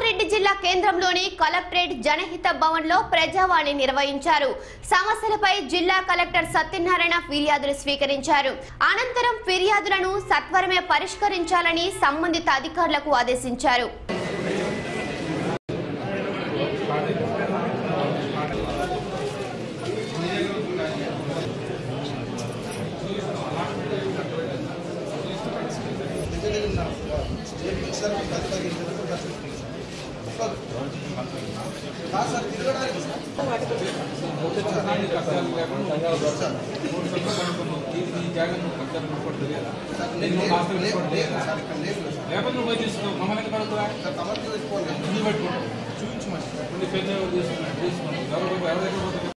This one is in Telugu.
రంగారెడ్డి జిల్లా కేంద్రంలోని కలెక్టరేట్ జనహిత భవన్ లో ప్రజావాణి నిర్వహించారు సమస్యలపై జిల్లా కలెక్టర్ సత్యనారాయణ ఫిర్యాదులు స్వీకరించారు అనంతరం ఫిర్యాదులను సత్వరమే పరిష్కరించాలని సంబంధిత అధికారులకు ఆదేశించారు లేకపోతే నువ్వు పోయి తీసుకో మమ్మల్ని పడుతుందా నువ్వు పెట్టుకుంటావు చూపించమని పెద్ద తీసుకున్నాడు తీసుకున్నాడు ఎవరు ఎవరి దగ్గర పోతుంది